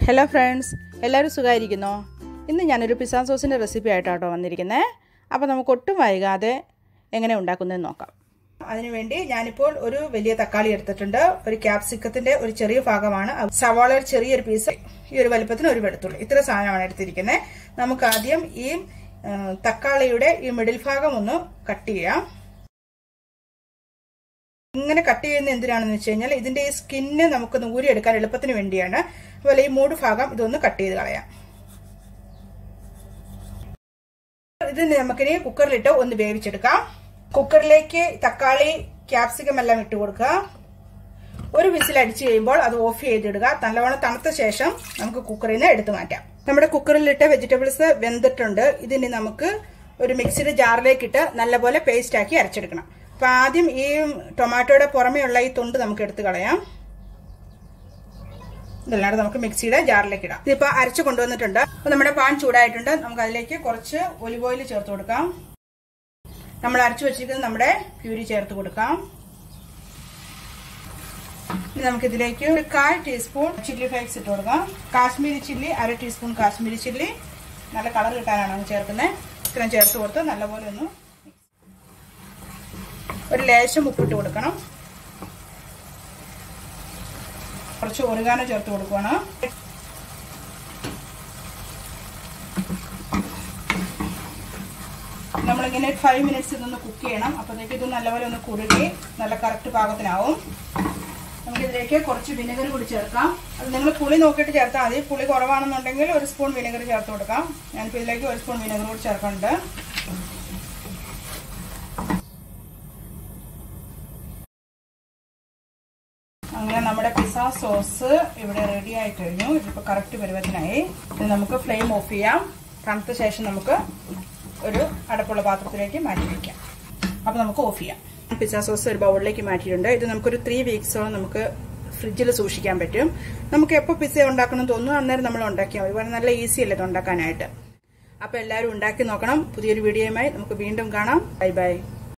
hello friends എല്ലാവരും സുഖമായിരിക്കുന്നോ ഇന്ന് ഞാനൊരു പിസ്സ സോസിൻ്റെ റെസിപ്പി ആയിട്ടാട്ടോ വന്നിരിക്കുന്നത് അപ്പോൾ നമുക്ക് ഒട്ടും വൈകാതെ എങ്ങനെ ഉണ്ടാക്കുന്നതെന്ന് നോക്കാം അതിനുവേണ്ടി ഞാനിപ്പോൾ ഒരു വലിയ തക്കാളി എടുത്തിട്ടുണ്ട് ഒരു ക്യാപ്സിക്കത്തിന്റെ ഒരു ചെറിയ ഭാഗമാണ് സവാള ഒരു ചെറിയൊരു പീസ് ഈ ഒരു വലുപ്പത്തിന് ഒരു വെളുത്തുള്ളി ഇത്ര സാധനമാണ് എടുത്തിരിക്കുന്നത് നമുക്ക് ആദ്യം ഈ തക്കാളിയുടെ ഈ മിഡിൽ ഭാഗം ഒന്ന് കട്ട് ചെയ്യാം ഇങ്ങനെ കട്ട് ചെയ്യുന്ന എന്തിനാണെന്ന് വെച്ച് കഴിഞ്ഞാൽ ഇതിന്റെ ഈ സ്കിന്ന് നമുക്കൊന്ന് ഊരിയെടുക്കാൻ എളുപ്പത്തിന് വേണ്ടിയാണ് അതുപോലെ ഈ മൂട് ഭാഗം ഇതൊന്ന് കട്ട് ചെയ്ത് കളയാം ഇത് നമുക്കിനി കുക്കറിലിട്ട് ഒന്ന് വേവിച്ചെടുക്കാം കുക്കറിലേക്ക് തക്കാളി ക്യാപ്സിക്കം എല്ലാം ഇട്ട് കൊടുക്കുക ഒരു വിസിൽ അടിച്ചു കഴിയുമ്പോൾ അത് ഓഫ് ചെയ്തിടുക നല്ലവണ്ണം തണുത്ത ശേഷം നമുക്ക് കുക്കറിൽ നിന്ന് എടുത്തു മാറ്റാം നമ്മുടെ കുക്കറിലിട്ട് വെജിറ്റബിൾസ് വെന്തിട്ടുണ്ട് ഇതിന് നമുക്ക് ഒരു മിക്സിയുടെ ജാറിലേക്ക് ഇട്ട് നല്ലപോലെ പേസ്റ്റ് ആക്കി അരച്ചെടുക്കണം അപ്പൊ ആദ്യം ഈ ടൊമാറ്റോയുടെ പുറമെയുള്ള ഈ തൊണ്ട് നമുക്ക് എടുത്ത് കളയാം ഇതല്ലാണ്ട് നമുക്ക് മിക്സിയുടെ ജാറിലേക്ക് ഇടാം ഇതിപ്പോ അരച്ചു കൊണ്ടുവന്നിട്ടുണ്ട് അപ്പൊ നമ്മുടെ പാൻ ചൂടായിട്ടുണ്ട് നമുക്ക് അതിലേക്ക് കുറച്ച് ഒലിവ് ഓയിൽ ചേർത്ത് കൊടുക്കാം നമ്മൾ അരച്ചു വെച്ചിരിക്കുന്നത് നമ്മുടെ പ്യൂരി ചേർത്ത് കൊടുക്കാം ഇനി നമുക്ക് ഇതിലേക്ക് ഒരു കാൽ ടീസ്പൂൺ ചില്ലി ഫ്ലേക്സ് ഇട്ട് കൊടുക്കാം കാശ്മീരി ചില്ലി അര ടീസ്പൂൺ കാശ്മീരി ചില്ലി നല്ല കളർ കിട്ടാനാണ് ചേർക്കുന്നത് ഇത്രയും ചേർത്ത് കൊടുത്ത് നല്ലപോലെ ഒന്ന് ഒരു ലേശം ഉപ്പിട്ട് കൊടുക്കണം കുറച്ച് ഒറുകാനോ ചേർത്ത് കൊടുക്കുകയാണ് നമ്മളിങ്ങനെ ഫൈവ് മിനിറ്റ്സ് ഇതൊന്ന് കുക്ക് ചെയ്യണം അപ്പോഴത്തേക്ക് ഇത് നല്ലപോലെ ഒന്ന് കുറുകി നല്ല കറക്റ്റ് പാകത്തിനാവും നമുക്കിതിലേക്ക് കുറച്ച് വിനെഗർ കൂടി ചേർക്കാം അത് നിങ്ങൾ പുളി നോക്കിയിട്ട് ചേർത്താൽ മതി പുളി കുറവാണെന്നുണ്ടെങ്കിൽ ഒരു സ്പൂൺ വിനെഗർ ചേർത്ത് കൊടുക്കാം ഞാനിപ്പോൾ ഇതിലേക്ക് ഒരു സ്പൂൺ വിനെഗർ കൂടി ചേർക്കുന്നുണ്ട് അങ്ങനെ നമ്മുടെ പിസ്സ സോസ് ഇവിടെ റെഡി ആയി കഴിഞ്ഞു ഇതിപ്പോൾ കറക്റ്റ് പരുവത്തിനായി ഇത് നമുക്ക് ഫ്ലെയിം ഓഫ് ചെയ്യാം തണുത്ത ശേഷം നമുക്ക് ഒരു അടപ്പുള്ള പാത്രത്തിലേക്ക് മാറ്റി വയ്ക്കാം അപ്പോൾ നമുക്ക് ഓഫ് ചെയ്യാം പിസ്സ സോസ് ഒരു ബൗളിലേക്ക് മാറ്റിയിട്ടുണ്ട് ഇത് നമുക്കൊരു ത്രീ വീക്സോളം നമുക്ക് ഫ്രിഡ്ജിൽ സൂക്ഷിക്കാൻ പറ്റും നമുക്ക് എപ്പോൾ പിസ്സ ഉണ്ടാക്കണം തോന്നുന്നു അന്നേരം നമ്മൾ ഉണ്ടാക്കിയാൽ മതി നല്ല ഈസി അല്ലേ ഇത് ഉണ്ടാക്കാനായിട്ട് അപ്പോൾ എല്ലാവരും ഉണ്ടാക്കി നോക്കണം പുതിയൊരു വീഡിയോയുമായി നമുക്ക് വീണ്ടും കാണാം ബൈ ബൈ